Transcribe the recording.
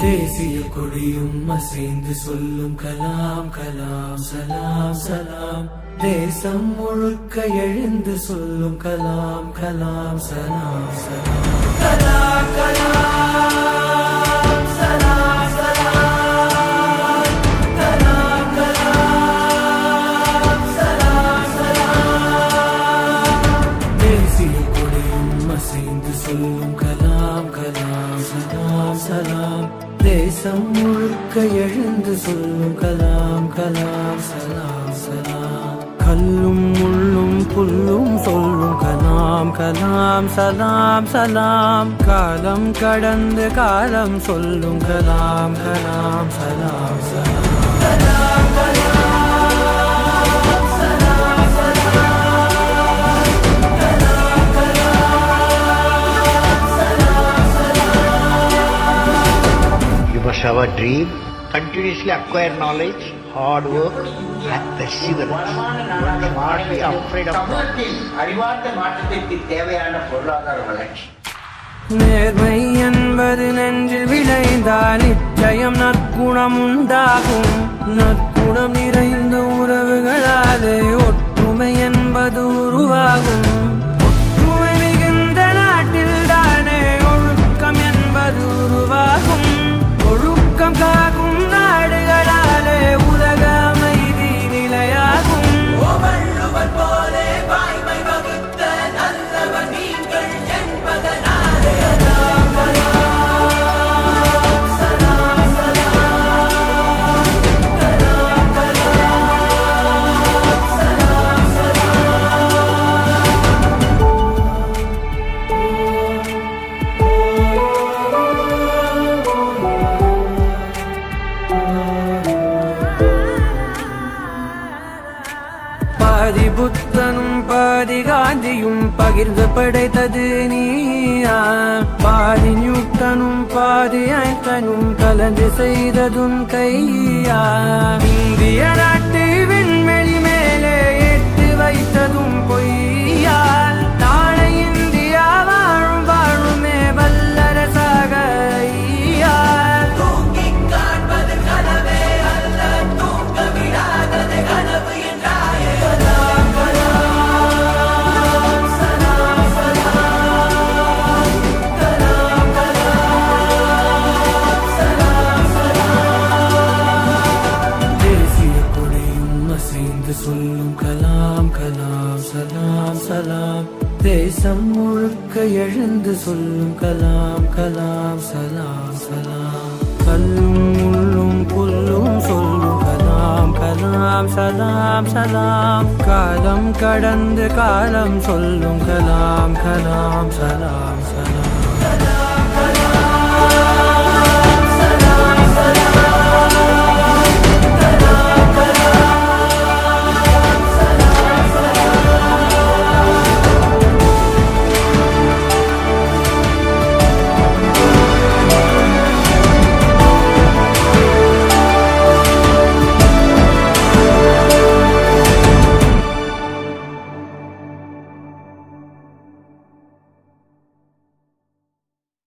தேசிய கொடியும் அசைந்து சொல்லும் கலாம் கலாம் சலாம் சலாம் தேசம் முழுக்க எழுந்து சொல்லும் கலாம் கலாம் சலாம் சலாம் கலாம் கலாம் சலாம் சலாம் கலாம் கலாம் சலாம் சலாம் தேசிய கொடியும் அசைந்து சொல்லும் கலாம் கலாம் சலாம் சலாம் தேசம் முழுக்க எழுந்து சொல்லும் கலாம் கலாம் சலாம் சலாம் கல்லும் முள்ளும் புல்லும் சொல்லும் கலாம் கலாம் சலாம் சலாம் காலம் கடந்து காலம் சொல்லும் கலாம் கலாம் சலாம் சலாம் கலாம் கலாம் சலாம் You must have a dream, continuously acquire knowledge, hard work, and perseverance. Don't not be afraid of God. சமூகத்தில் அறிவார்ந்த மாற்றத்திற்கு தேவையான பொருளாதார வளர்ச்சி நேர்மை என்பது நெஞ்சில் விளைந்தால் நிச்சயம் நற்குணம் உண்டாகும் நற்குணம் நிறைந்த உறவுகளாலே ஒற்றுமை என்பது உருவாகும் ஒற்றுமை மிகுந்த நாட்டில் தானே ஒழுக்கம் என்பது உருவாகும் ஒழுக்கம் காக்கும் நாடுகளாலே உலக அமைதி நிலையாகும் போலே வாய்மை வகுத்த நல்லவன் நீங்கள் என்பதனாலே பாதி புத்தனும் பாதி காந்தியும் பகிர்ந்து படைத்தது நீயா பாதி நியூட்டனும் பாதி ஐட்டனும் கலந்து செய்ததும் கையா இந்திய நாட்டு விண்வெளி மேலே ஏற்று வைத்ததும் பொய்யா நாளை இந்தியா வாழும் வாழுமே வல்லரசாக ஐயா தூங்கிக் காண்பது கனவே அல்ல தூங்க விடாதது கனவு என்றாயே சலாம் கலாம் சலாம் சலாம் கலாம் கலாம் சலாம் சலாம் தேசிய கொடியும் அசைந்து சொல்லும் கலாம் கலாம் சலாம் சலாம் தேசம் முழுக்க எழுந்து சொல்லும் கலாம் கலாம் சலாம் சலாம் கல்லும் முள்ளும் புல்லும் சொல்லும் கலாம் கலாம் சலாம் சலாம் காலம் கடந்து காலம் சொல்லும் கலாம் கலாம் சலாம் சலாம்